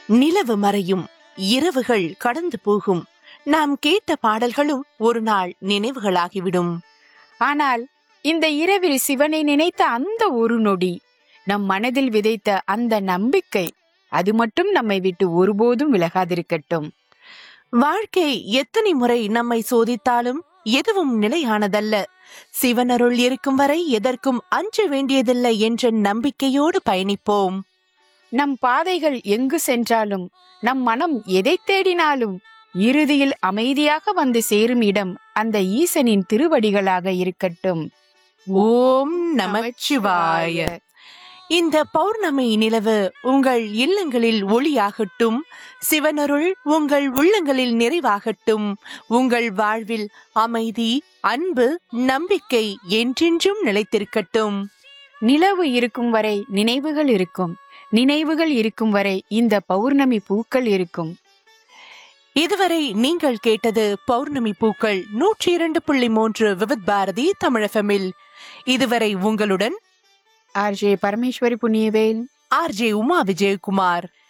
நிலவு மறையும் இரவுகள் கடந்து போகும் நாம் கேட்ட பாடல்களும் ஒரு நாள் நினைவுகளாகிவிடும் ஆனால் இந்த இரவில் சிவனை நினைத்த அந்த ஒரு நொடி நம் மனதில் விதைத்த அந்த நம்பிக்கை அது மட்டும் நம்மை விட்டு ஒருபோதும் விலகாதிருக்கட்டும் வாழ்க்கை எத்தனை முறை நம்மை சோதித்தாலும் எதுவும் நிலையானதல்ல சிவனருள் இருக்கும் வரை எதற்கும் அஞ்ச வேண்டியதில்லை என்ற நம்பிக்கையோடு பயணிப்போம் நம் பாதைகள் எங்கு சென்றாலும் நம் மனம் எதை தேடினாலும் இறுதியில் அமைதியாக வந்து சேரும் இடம் அந்த ஈசனின் திருவடிகளாக இருக்கட்டும் ஓம் நமச்சிவாய இந்த பௌர்ணமி நிலவு உங்கள் இல்லங்களில் ஒளியாகட்டும் சிவனருள் உங்கள் உள்ளங்களில் நிறைவாகட்டும் உங்கள் வாழ்வில் அமைதி அன்பு நம்பிக்கை என்றென்றும் நிலைத்திருக்கட்டும் நிலவு இருக்கும் வரை நினைவுகள் இருக்கும் நினைவுகள் இருக்கும் வரை இந்த பௌர்ணமி பூக்கள் இருக்கும் இதுவரை நீங்கள் கேட்டது பௌர்ணமி பூக்கள் நூற்றி இரண்டு புள்ளி மூன்று விவித் பாரதி தமிழகமில் இதுவரை உங்களுடன் ஆர்ஜே பரமேஸ்வரி புண்ணியவேல் ஆர்ஜே உமா விஜயகுமார்